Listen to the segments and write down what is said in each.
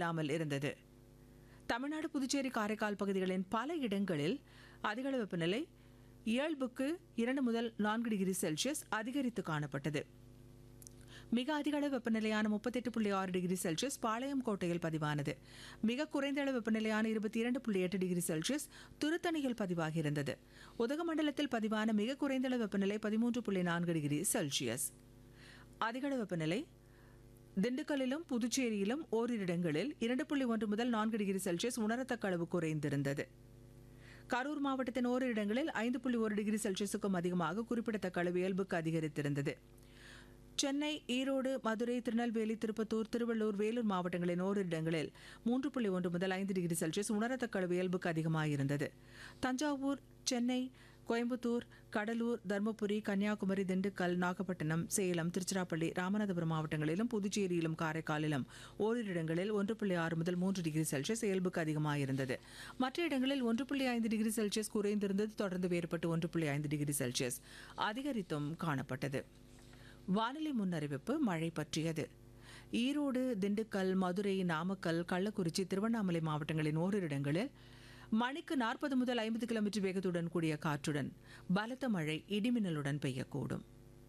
இல்லாமல் இருந்தது தமிழ்நாடு புதுச்சேரி காரைக்கால் பகுதிகளின் பல இடங்களில் அதிகளவு வெப்பநிலை இயல்புக்கு இரண்டு முதல் நான்கு டிகிரி செல்சியஸ் அதிகரித்து காணப்பட்டது மிக அதிக அளவு வெப்பநிலையான முப்பத்தெட்டு புள்ளி ஆறு டிகிரி செல்சியஸ் பாளையம் கோட்டையில் பதிவானது மிக குறைந்த அளவு வெப்பநிலையான இருபத்தி இரண்டு புள்ளி எட்டு டிகிரி செல்சியஸ் திருத்தணியில் பதிவாகியிருந்தது உதகமண்டலத்தில் பதிவான மிக குறைந்த அளவு வெப்பநிலை பதிமூன்று புள்ளி நான்கு டிகிரி செல்சியஸ் அதிக அளவு வெப்பநிலை திண்டுக்கல்லிலும் புதுச்சேரியிலும் ஓரிரு இடங்களில் இரண்டு புள்ளி ஒன்று முதல் நான்கு டிகிரி செல்சியஸ் உணரத்தக்க அளவு குறைந்திருந்தது கரூர் மாவட்டத்தின் ஓரிரு இடங்களில் ஐந்து புள்ளி ஒரு டிகிரி செல்சியஸுக்கும் அதிகமாக குறிப்பிடத்தக்க அளவு இயல்புக்கு அதிகரித்திருந்தது சென்னை ஈரோடு மதுரை திருநெல்வேலி திருப்பத்தூர் திருவள்ளூர் வேலூர் மாவட்டங்களின் ஓரிரு இடங்களில் மூன்று புள்ளி ஒன்று முதல் ஐந்து டிகிரி செல்சியஸ் உணரத்தக்க அளவு இயல்புக்கு அதிகமாயிருந்தது தஞ்சாவூர் சென்னை கோயம்புத்தூர் கடலூர் தருமபுரி கன்னியாகுமரி திண்டுக்கல் நாகப்பட்டினம் சேலம் திருச்சிராப்பள்ளி ராமநாதபுரம் மாவட்டங்களிலும் புதுச்சேரியிலும் காரைக்காலிலும் ஓரிரு இடங்களில் ஒன்று புள்ளி ஆறு முதல் மூன்று டிகிரி செல்சியஸ் இயல்புக்கு அதிகமாயிருந்தது மற்ற இடங்களில் ஒன்று புள்ளி ஐந்து டிகிரி செல்சியஸ் குறைந்திருந்தது தொடர்ந்து வேறுபட்டு ஒன்று புள்ளி ஐந்து டிகிரி செல்சியஸ் அதிகரித்தும் காணப்பட்டது வானிலை முன்னறிவிப்பு மழை பற்றியது ஈரோடு திண்டுக்கல் மதுரை நாமக்கல் கள்ளக்குறிச்சி திருவண்ணாமலை மாவட்டங்களின் ஓரிரு இடங்களில் மணிக்கு நாற்பது முதல் ஐம்பது கிலோமீட்டர் வேகத்துடன் கூடிய காற்றுடன் பலத்த மழை இடிமின்னலுடன் பெய்யக்கூடும்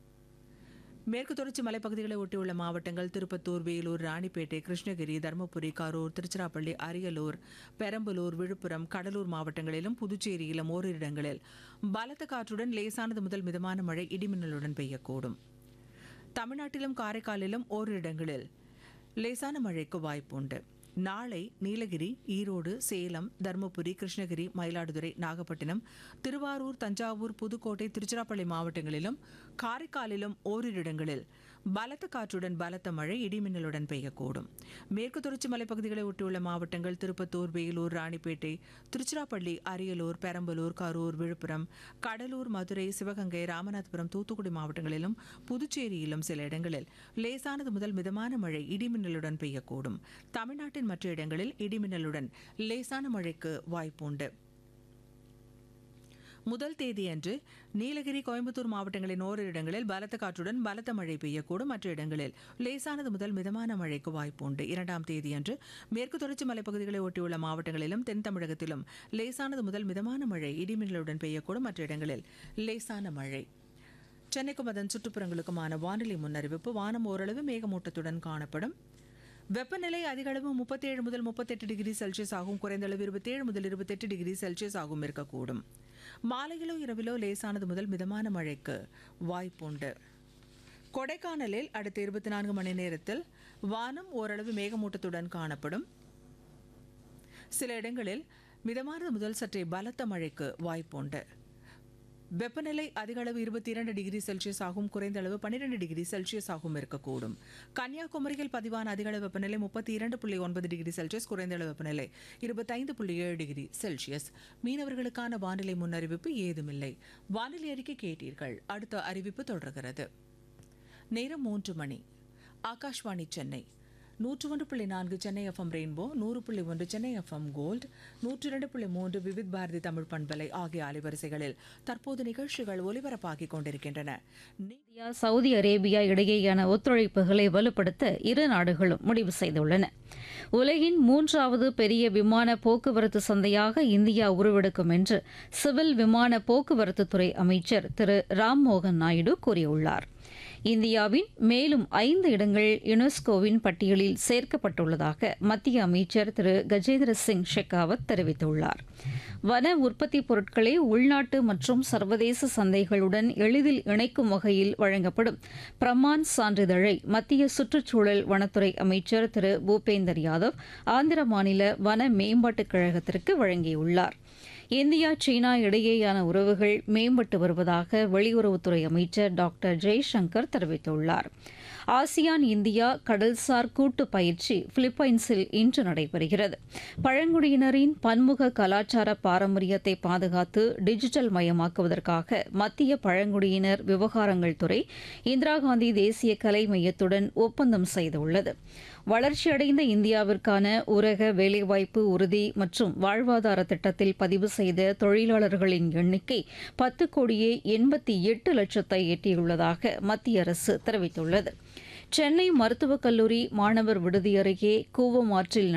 மேற்கு தொடர்ச்சி மலைப்பகுதிகளை ஒட்டியுள்ள மாவட்டங்கள் திருப்பத்தூர் வேலூர் ராணிப்பேட்டை கிருஷ்ணகிரி தருமபுரி கரூர் திருச்சிராப்பள்ளி அரியலூர் பெரம்பலூர் விழுப்புரம் கடலூர் மாவட்டங்களிலும் புதுச்சேரியிலும் ஓரிரு இடங்களில் பலத்த காற்றுடன் லேசானது முதல் மிதமான மழை இடிமின்னலுடன் பெய்யக்கூடும் தமிழ்நாட்டிலும் காரைக்காலிலும் ஓரிரு இடங்களில் லேசான மழைக்கு வாய்ப்புண்டு நாளை நீலகிரி ஈரோடு சேலம் தருமபுரி கிருஷ்ணகிரி மயிலாடுதுறை நாகப்பட்டினம் திருவாரூர் தஞ்சாவூர் புதுக்கோட்டை திருச்சிராப்பள்ளி மாவட்டங்களிலும் காரைக்காலிலும் ஓரிரு இடங்களில் பலத்த காற்றுடன் பலத்த மழை இடிமின்னலுடன் பெய்யக்கூடும் மேற்கு தொடர்ச்சி மலைப்பகுதிகளை ஒட்டியுள்ள மாவட்டங்கள் திருப்பத்தூர் வேலூர் ராணிப்பேட்டை திருச்சிராப்பள்ளி அரியலூர் பெரம்பலூர் கரூர் விழுப்புரம் கடலூர் மதுரை சிவகங்கை ராமநாதபுரம் தூத்துக்குடி மாவட்டங்களிலும் புதுச்சேரியிலும் சில இடங்களில் லேசானது முதல் மிதமான மழை இடிமின்னலுடன் பெய்யக்கூடும் தமிழ்நாட்டின் மற்ற இடங்களில் இடிமின்னலுடன் லேசான மழைக்கு வாய்ப்புண்டு முதல் தேதியன்று நீலகிரி கோயம்புத்தூர் மாவட்டங்களின் ஓரிரு இடங்களில் பலத்த காற்றுடன் பலத்த மழை பெய்யக்கூடும் மற்ற இடங்களில் லேசானது முதல் மிதமான மழைக்கு வாய்ப்புண்டு இரண்டாம் தேதியன்று மேற்கு தொடர்ச்சி மலைப்பகுதிகளை ஒட்டியுள்ள மாவட்டங்களிலும் தென் தமிழகத்திலும் லேசானது முதல் மிதமான மழை இடிமின்னலுடன் பெய்யக்கூடும் மற்ற இடங்களில் லேசான மழை சென்னைக்கும் அதன் சுற்றுப்புறங்களுக்குமான வானிலை முன்னறிவிப்பு வானம் ஓரளவு மேகமூட்டத்துடன் காணப்படும் வெப்பநிலை அதிக அளவு முப்பத்தேழு முதல் முப்பத்தெட்டு டிகிரி செல்சியஸ் ஆகும் குறைந்த அளவு இருபத்தேழு முதல் இருபத்தெட்டு டிகிரி செல்சியஸ் ஆகும் இருக்கக்கூடும் மாலையிலோ இரவிலோ லேசானது முதல் மிதமான மழைக்கு வாய்ப்புண்டு கொடைக்கானலில் அடுத்த இருபத்தி நான்கு மணி நேரத்தில் வானம் ஓரளவு மேகமூட்டத்துடன் காணப்படும் சில இடங்களில் மிதமானது முதல் சற்றே பலத்த மழைக்கு வாய்ப்புண்டு வெப்பநிலை அதிக அளவு இருபத்தி இரண்டு டிகிரி செல்சியஸ் ஆகும் குறைந்த அளவு பன்னிரெண்டு டிகிரி செல்சியஸ் ஆகும் இருக்கக்கூடும் கன்னியாகுமரியில் பதிவான அதிக அளவு வெப்பநிலை முப்பத்தி இரண்டு புள்ளி ஒன்பது டிகிரி செல்சியஸ் குறைந்த அளவு வெப்பநிலை இருபத்தைந்து புள்ளி ஏழு டிகிரி செல்சியஸ் மீனவர்களுக்கான வானிலை முன்னறிவிப்பு ஏதுமில்லை வானிலை அறிக்கை கேட்டீர்கள் அடுத்த அறிவிப்பு தொடர்கிறது நேரம் மூன்று மணி ஆகாஷ்வாணி சென்னை நூற்று ஒன்று புள்ளி நான்கு சென்னை எஃப்எம் ரெயின்போ நூறு புள்ளி ஒன்று சென்னை எஃப்எம் கோல்ட் நூற்றி இரண்டு புள்ளி மூன்று விவித் பாரதி தமிழ் பண்பலை ஆகிய அலைவரிசைகளில் தற்போது நிகழ்ச்சிகள் ஒலிபரப்பாகிக் கொண்டிருக்கின்றன நி- இந்தியா சவுதி அரேபியா இடையேயான ஒத்துழைப்புகளை வலுப்படுத்த இரு நாடுகளும் முடிவு செய்துள்ளன உலகின் மூன்றாவது பெரிய விமான போக்குவரத்து சந்தையாக இந்தியா உருவெடுக்கும் என்று சிவில் விமான போக்குவரத்து துறை அமைச்சர் திரு ராம்மோகன் நாயுடு கூறியுள்ளார் இந்தியாவின் மேலும் ஐந்து இடங்கள் யுனெஸ்கோவின் பட்டியலில் சேர்க்கப்பட்டுள்ளதாக மத்திய அமைச்சர் திரு கஜேந்திர சிங் ஷெகாவத் தெரிவித்துள்ளார் வன உற்பத்தி பொருட்களை உள்நாட்டு மற்றும் சர்வதேச சந்தைகளுடன் எளிதில் இணைக்கும் வகையில் வழங்கப்படும் பிரமான் சான்றிதழை மத்திய சுற்றுச்சூழல் வனத்துறை அமைச்சர் திரு பூபேந்தர் யாதவ் ஆந்திர மாநில வன மேம்பாட்டுக் கழகத்திற்கு வழங்கியுள்ளார் இந்தியா சீனா இடையேயான உறவுகள் மேம்பட்டு வருவதாக வெளியுறவுத்துறை அமைச்சர் டாக்டர் ஜெய்சங்கர் தெரிவித்துள்ளார் ஆசியான் இந்தியா கடல்சார் கூட்டு பயிற்சி பிலிப்பைன்ஸில் இன்று நடைபெறுகிறது பழங்குடியினரின் பன்முக கலாச்சார பாரம்பரியத்தை பாதுகாத்து டிஜிட்டல் மயமாக்குவதற்காக மத்திய பழங்குடியினர் விவகாரங்கள் துறை இந்திரா காந்தி தேசிய கலை மையத்துடன் ஒப்பந்தம் செய்துள்ளது வளர்ச்சியடைந்த இந்தியாவிற்கான ஊரக வேலைவாய்ப்பு உறுதி மற்றும் வாழ்வாதார திட்டத்தில் பதிவு செய்த தொழிலாளர்களின் எண்ணிக்கை பத்து கோடியே எண்பத்தி எட்டு லட்சத்தை எட்டியுள்ளதாக மத்திய அரசு தெரிவித்துள்ளது சென்னை மருத்துவக் கல்லூரி மாணவர் விடுதி அருகே கூவம் ஆற்றில்